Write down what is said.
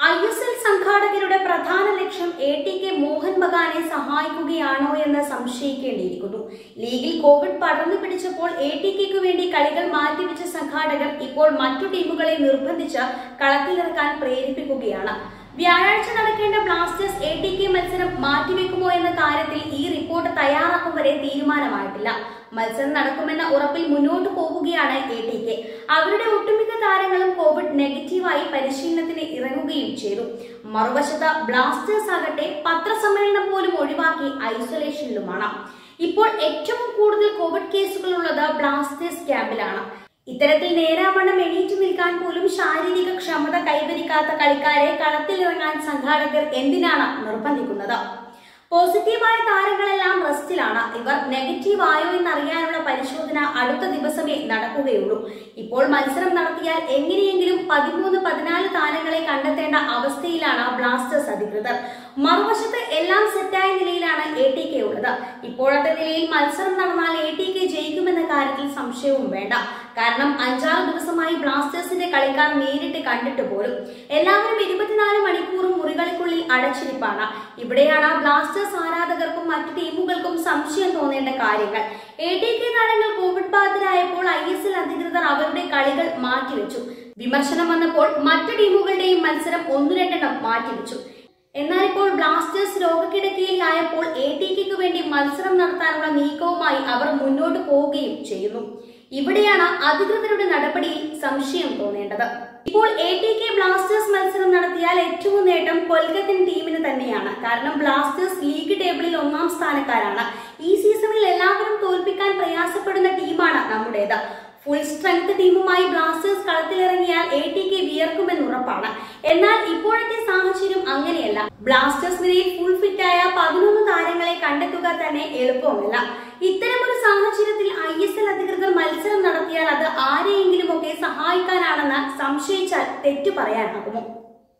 I S L സംഘാടകരുടെ പ്രധാന ലക്ഷ്യം എ ടി കെ മോഹൻ ബഗാനെ സഹായിക്കുകയാണോ എന്ന് സംശയിക്കേണ്ടിയിരിക്കുന്നു ലീഗിൽ കോവിഡ് പടർന്നു പിടിച്ചപ്പോൾ എ ടി കെക്ക് വേണ്ടി കളികൾ മാറ്റിവെച്ച സംഘാടകർ ഇപ്പോൾ മറ്റു ടീമുകളെ നിർബന്ധിച്ച് കളത്തിലിറക്കാൻ പ്രേരിപ്പിക്കുകയാണ് വ്യാഴാഴ്ച നടക്കേണ്ട ബ്ലാസ്റ്റേഴ്സ് എ ടി കെ മത്സരം മാറ്റിവെക്കുമോ എന്ന കാര്യത്തിൽ ഈ റിപ്പോർട്ട് തയ്യാറാക്കും വരെ തീരുമാനമായിട്ടില്ല മത്സരം നടക്കുമെന്ന ഉറപ്പിൽ മുന്നോട്ട് പോകുകയാണ് എ ടി കെ അവരുടെ ഒട്ടുമിക്ക താരങ്ങളും കോവിഡ് നെഗറ്റീവായി പരിശീലനത്തിന് ഇറങ്ങുകയും ചെയ്തു മറുവശത്ത് ബ്ലാസ്റ്റേഴ്സ് ആകട്ടെ പത്രസമ്മേളനം പോലും ഒഴിവാക്കി ഐസൊലേഷനിലുമാണ് ഇപ്പോൾ ഏറ്റവും കൂടുതൽ കോവിഡ് കേസുകൾ ഉള്ളത് ബ്ലാസ്റ്റേഴ്സ് ക്യാമ്പിലാണ് ഇത്തരത്തിൽ നേരാവണ്ണം എണീറ്റു നിൽക്കാൻ പോലും ശാരീരിക ക്ഷമത കൈവരിക്കാത്ത കളിക്കാരെ കളത്തിലിറങ്ങാൻ സംഘാടകർ എന്തിനാണ് നിർബന്ധിക്കുന്നത് പോസിറ്റീവായ താരങ്ങളെല്ലാം റെസ്റ്റിലാണ് ഇവർ നെഗറ്റീവ് ആയോ എന്നറിയാനുള്ള പരിശോധന അടുത്ത ദിവസമേ നടക്കുകയുള്ളൂ ഇപ്പോൾ മത്സരം നടത്തിയാൽ എങ്ങനെയെങ്കിലും പതിമൂന്ന് പതിനാല് താരങ്ങളെ കണ്ടെത്തേണ്ട അവസ്ഥയിലാണ് ബ്ലാസ്റ്റേഴ്സ് അധികൃതർ മറുവശത്ത് എല്ലാം സെറ്റായ നിലയിലാണ് എ ടി കെ ഉള്ളത് ഇപ്പോഴത്തെ നിലയിൽ മത്സരം നടന്നാൽ എ ടി കെ ജയിക്കുമെന്ന കാര്യത്തിൽ സംശയവും വേണ്ട കാരണം അഞ്ചാറ് ദിവസമായി ബ്ലാസ്റ്റേഴ്സിന്റെ കളിക്കാർ നേരിട്ട് കണ്ടിട്ട് പോലും എല്ലാവരും ഇരുപത്തിനാല് മണിക്കൂറും മുറികൾക്കുള്ളിൽ അടച്ചിരിപ്പാണ് ഇവിടെയാണ് ബ്ലാസ്റ്റേഴ്സ് ആരാധകർക്കും മറ്റു ടീമുകൾക്കും സംശയം തോന്നേണ്ട കാര്യങ്ങൾ എ ടി കെ താരങ്ങൾ കോവിഡ് ബാധിതരായപ്പോൾ ഐ എസ് എൽ അധികൃതർ അവരുടെ കളികൾ മാറ്റിവെച്ചു വിമർശനം വന്നപ്പോൾ മറ്റു ടീമുകളുടെയും മത്സരം ഒന്നു രണ്ടെണ്ണം മാറ്റിവെച്ചു എന്നാൽ ഇപ്പോൾ ബ്ലാസ്റ്റേഴ്സ് രോഗക്കിടക്കയിലായപ്പോൾ എ ടി കെക്ക് വേണ്ടി മത്സരം നടത്താനുള്ള നീക്കവുമായി അവർ മുന്നോട്ട് പോവുകയും ചെയ്യുന്നു ഇവിടെയാണ് അധികൃതരുടെ നടപടിയിൽ സംശയം തോന്നേണ്ടത് ഇപ്പോൾ എ ടി കെ ബ്ലാസ്റ്റേഴ്സ് മത്സരം നടത്തിയാൽ ഏറ്റവും നേട്ടം കൊൽക്കത്തൻ ടീമിന് തന്നെയാണ് കാരണം ബ്ലാസ്റ്റേഴ്സ് ലീഗ് ടേബിളിൽ ഒന്നാം സ്ഥാനക്കാരാണ് ഈ സീസണിൽ എല്ലാവരും തോൽപ്പിക്കാൻ പ്രയാസപ്പെടുന്ന ടീമാണ് നമ്മുടേത് ഫുൾ സ്ട്രെങ്ത് ടീമുമായി ബ്ലാസ്റ്റേഴ്സ് കളത്തിലിറങ്ങിയാൽ എ ടി കെ വിയർക്കുമെന്ന് ഉറപ്പാണ് എന്നാൽ ഇപ്പോഴത്തെ സാഹചര്യം അങ്ങനെയല്ല ബ്ലാസ്റ്റേഴ്സ് നിരയിൽ ഫുൾ ഫിറ്റായ പതിനൊന്ന് താരങ്ങളെ കണ്ടെത്തുക തന്നെ എളുപ്പമല്ല ഇത്തരമൊരു സാഹചര്യത്തിൽ ഐ എസ് എൽ അധികൃതർ മത്സരം നടത്തിയാൽ അത് ആരെയെങ്കിലും ഒക്കെ സഹായിക്കാനാണെന്ന് സംശയിച്ചാൽ തെറ്റു പറയാനാകുമോ